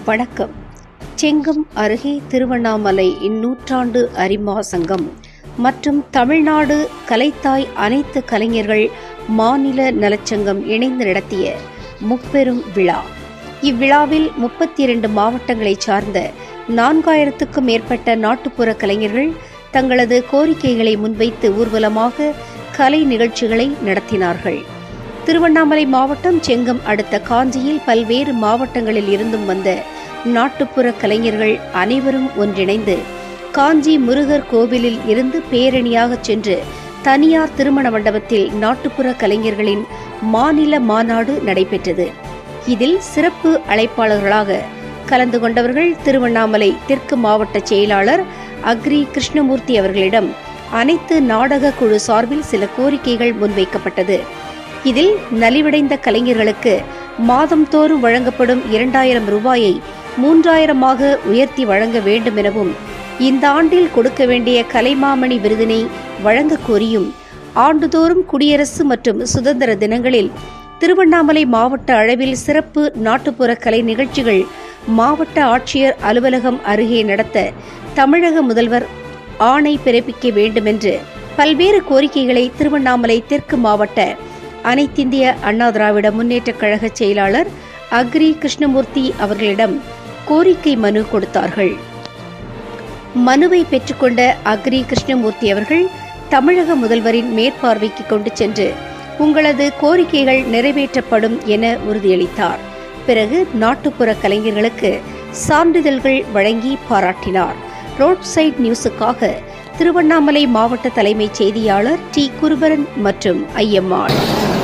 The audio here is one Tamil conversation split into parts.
வணக்கம் செங்கம் அருகே திருவண்ணாமலை இந்நூற்றாண்டு அரிமா சங்கம் மற்றும் தமிழ்நாடு கலைத்தாய் அனைத்து கலைஞர்கள் மாநில நலச்சங்கம் இணைந்து நடத்திய முப்பெரும் விழா இவ்விழாவில் முப்பத்தி இரண்டு மாவட்டங்களைச் சார்ந்த நான்காயிரத்துக்கும் மேற்பட்ட நாட்டுப்புற கலைஞர்கள் தங்களது கோரிக்கைகளை முன்வைத்து ஊர்வலமாக கலை நிகழ்ச்சிகளை நடத்தினார்கள் திருவண்ணாமலை மாவட்டம் செங்கம் அடுத்த காஞ்சியில் பல்வேறு மாவட்டங்களில் இருந்தும் வந்த நாட்டுப்புற கலைஞர்கள் அனைவரும் ஒன்றிணைந்து காஞ்சி முருகர் கோவிலில் இருந்து பேரணியாகச் சென்று தனியார் திருமண மண்டபத்தில் நாட்டுப்புற கலைஞர்களின் மாநில மாநாடு நடைபெற்றது இதில் சிறப்பு அழைப்பாளர்களாக கலந்து கொண்டவர்கள் திருவண்ணாமலை தெற்கு மாவட்ட செயலாளர் அக்ரி கிருஷ்ணமூர்த்தி அவர்களிடம் அனைத்து நாடக குழு சார்பில் சில கோரிக்கைகள் முன்வைக்கப்பட்டது இதில் நலிவடைந்த கலைஞர்களுக்கு மாதம்தோறும் வழங்கப்படும் இரண்டாயிரம் ரூபாயை மூன்றாயிரமாக உயர்த்தி வழங்க வேண்டும் எனவும் இந்த ஆண்டில் கொடுக்க வேண்டிய கலைமாமணி விருதினை வழங்க கோரியும் ஆண்டுதோறும் குடியரசு மற்றும் சுதந்திர தினங்களில் திருவண்ணாமலை மாவட்ட அளவில் சிறப்பு நாட்டுப்புற கலை நிகழ்ச்சிகள் மாவட்ட ஆட்சியர் அலுவலகம் அருகே நடத்த தமிழக முதல்வர் ஆணை பிறப்பிக்க வேண்டுமென்று பல்வேறு கோரிக்கைகளை திருவண்ணாமலை தெற்கு மாவட்ட அனைத்திந்திய அண்ணா திராவிட முன்னேற்றக் கழக செயலாளர் அக்ரி கிருஷ்ணமூர்த்தி அவர்களிடம் கோரிக்கை மனு கொடுத்தார்கள் மனுவை பெற்றுக்கொண்ட அக்ரி கிருஷ்ணமூர்த்தி அவர்கள் தமிழக முதல்வரின் மேற்பார்வைக்கு கொண்டு சென்று உங்களது கோரிக்கைகள் நிறைவேற்றப்படும் என உறுதியளித்தார் பிறகு நாட்டுப்புற கலைஞர்களுக்கு சான்றிதழ்கள் வழங்கி பாராட்டினார் ரோட் சைட் நியூஸுக்காக திருவண்ணாமலை மாவட்ட தலைமைச் செய்தியாளர் டி குருபரன் மற்றும் ஐயம்மாள்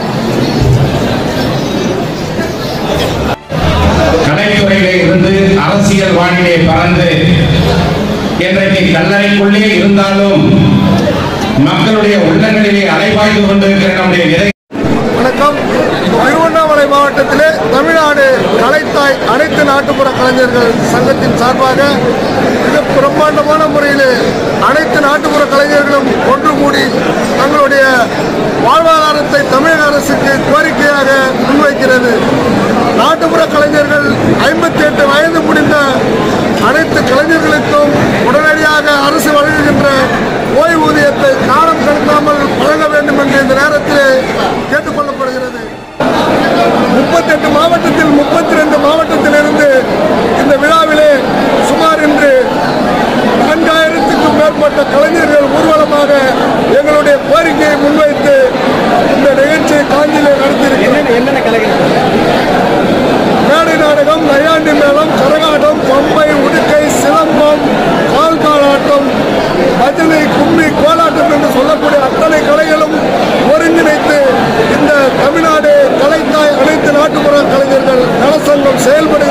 கலைத்துறையிலே இருந்து அரசியல் வாழ்விலே பறந்து இன்றைக்கு கல்லறைக்குள்ளே இருந்தாலும் மக்களுடைய உள்ளங்களிலே அலைபாய்ந்து கொண்டிருக்கிற நம்முடைய நிறை வணக்கம் திருவண்ணாமலை மாவட்டத்திலே தமிழ்நாடு கலைத்தாய் அனைத்து நாட்டுப்புற கலைஞர்கள் சங்கத்தின் சார்பாக மிக பிரம்மாண்டமான முறையில் அனைத்து நாட்டுப்புற கலைஞர்களும் ஒன்று கூடி தங்களுடைய வாழ்வாதாரத்தை தமிழக அரசுக்கு கோரிக்கையாக முன்வைக்கிறது நாட்டுப்புற கலைஞர்கள் ஐம்பத்தி எட்டு வயது முடிந்த அனைத்து கலைஞர்களுக்கும் உடனடியாக அரசு வழங்குகின்ற ஓய்வூதியத்தை காலம் கடத்தாமல் வழங்க வேண்டும் என்று இந்த நேரத்தில் கேட்டுக்கொள்ளப்படுகிறது முப்பத்தெட்டு மாவட்டத்தில் முப்பத்தி ரெண்டு மாவட்டத்திலிருந்து இந்த விழாவிலே சுமார் இன்று நான்காயிரத்துக்கும் மேற்பட்ட கலைஞர்கள் ஊர்வலமாக எங்களுடைய கோரிக்கையை முன்வைத்து இந்த நிகழ்ச்சியை காஞ்சியிலே நடத்தியிருக்கிறோம் என்னென்ன கலைகள் மேடை நாடகம் நையாண்டி மேளம் கரகாட்டம் பம்பை உடுக்கை சிலம்பம் கால்காலாட்டம் பஜனை கும்மி கோலாட்டம் என்று சொல்லக்கூடிய அத்தனை கலைகளும் ஒருங்கிணைத்து இந்த தமிழ்நாடு கலைத்தாய் அனைத்து நாட்டுப்புற கலைஞர்கள் நலசங்கம் செயல்படுகிறது